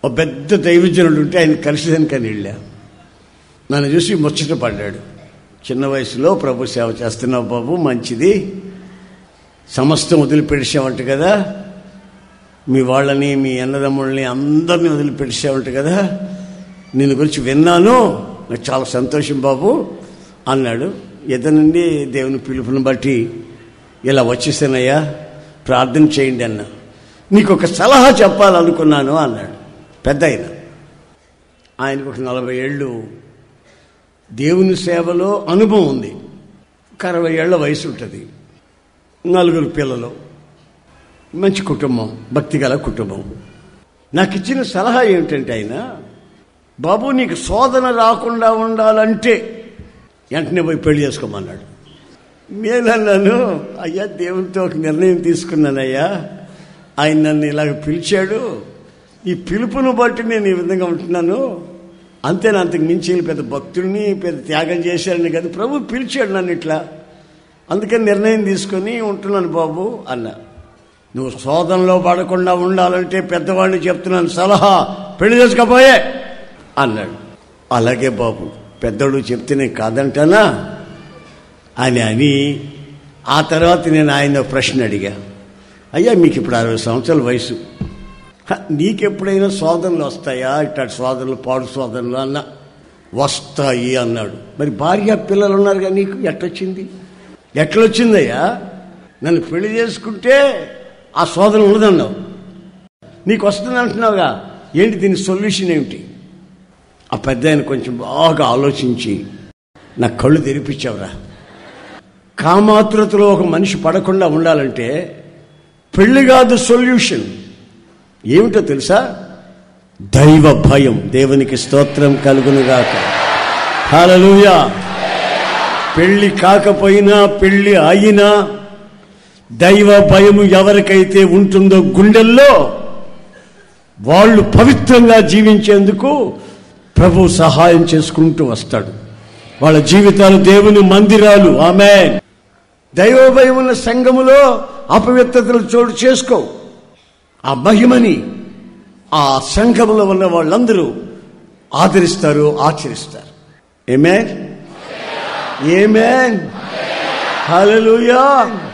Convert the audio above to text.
ఒక పెద్ద దైవజనుడు ఉంటే ఆయన కలిసేదానికని వెళ్ళా నన్ను చూసి ముచ్చట పడ్డాడు చిన్న వయసులో ప్రభు సేవ చేస్తున్నావు బాబు మంచిది సమస్తం వదిలిపెట్టేసావంట కదా మీ వాళ్ళని మీ అన్నదమ్ముళ్ళని అందరినీ వదిలిపెట్టేసావంట కదా నేను గురించి విన్నాను నాకు చాలా సంతోషం బాబు అన్నాడు ఎదనండి దేవుని పిలుపుని బట్టి ఇలా వచ్చేసానయ్యా ప్రార్థన చేయండి అన్న నీకు ఒక సలహా చెప్పాలనుకున్నాను అన్నాడు పెద్ద ఆయన ఆయనకు ఒక నలభై ఏళ్ళు దేవుని సేవలో అనుభవం ఉంది ఒక అరవై ఏళ్ల వయసు ఉంటుంది నలుగురు పిల్లలు మంచి కుటుంబం భక్తిగల కుటుంబం నాకు ఇచ్చిన సలహా ఏమిటంటే ఆయన బాబు నీకు శోధన రాకుండా ఉండాలంటే వెంటనే పోయి పెళ్లి చేసుకోమన్నాడు నేనన్నాను అయ్యా దేవునితో ఒక నిర్ణయం తీసుకున్నానయ్యా ఆయన నన్ను ఇలాగ పిలిచాడు ఈ పిలుపును బట్టి నేను ఈ విధంగా ఉంటున్నాను అంతేనా అంతకు మించి ఈయన పెద్ద భక్తుడిని పెద్ద త్యాగం చేశారని కదా ప్రభు పిలిచాడు నన్ను ఇట్లా అందుకని నిర్ణయం తీసుకొని ఉంటున్నాను బాబు అన్న నువ్వు శోధనలో పడకుండా ఉండాలంటే పెద్దవాడిని చెప్తున్నాను సలహా పెళ్లి చేసుకోపోయే అన్నాడు అలాగే బాబు పెద్దోడు చెప్తేనే కాదంటానా అని అని ఆ తర్వాత నేను ఆయన ఒక ప్రశ్న అడిగా అయ్యా మీకు ఇప్పుడు అరవై సంవత్సరాల వయసు హ, నీకెప్పుడైనా శోధనలు వస్తాయా ఇట్లాంటి శోధనలు పాడు శోధనలు అన్న వస్తాయి అన్నాడు మరి భార్య పిల్లలు ఉన్నారుగా నీకు ఎట్లొచ్చింది ఎట్లొచ్చిందయ్యా నన్ను పెళ్లి చేసుకుంటే ఆ శోధన ఉండదన్నావు నీకు వస్తుంది అంటున్నావుగా ఏంటి దీని సొల్యూషన్ ఏమిటి ఆ పెద్ద ఆయన కొంచెం బాగా ఆలోచించి నా కళ్ళు తెరిపించావురా కామాతురతలో ఒక మనిషి పడకుండా ఉండాలంటే పెళ్లి కాదు సొల్యూషన్ ఏమిటో తెలుసా దైవ భయం దేవునికి స్తోత్రం కలుగునుగాక హల్లెలూయా పెళ్లి కాకపోయినా పెళ్లి అయినా దైవ భయము ఎవరికైతే ఉంటుందో గుండెల్లో వాళ్ళు పవిత్రంగా జీవించేందుకు ప్రభు సహాయం చేసుకుంటూ వస్తాడు వాళ్ళ జీవితాలు దేవుని మందిరాలు ఆమె దైవ భయం ఉన్న సంఘములో అపవిత్రతలు చోటు చేసుకో ఆ మహిమని ఆ సంఘములో ఉన్న వాళ్ళందరూ ఆదరిస్తారు ఆచరిస్తారు ఏమేన్ ఏమేన్ హల్లెలూయా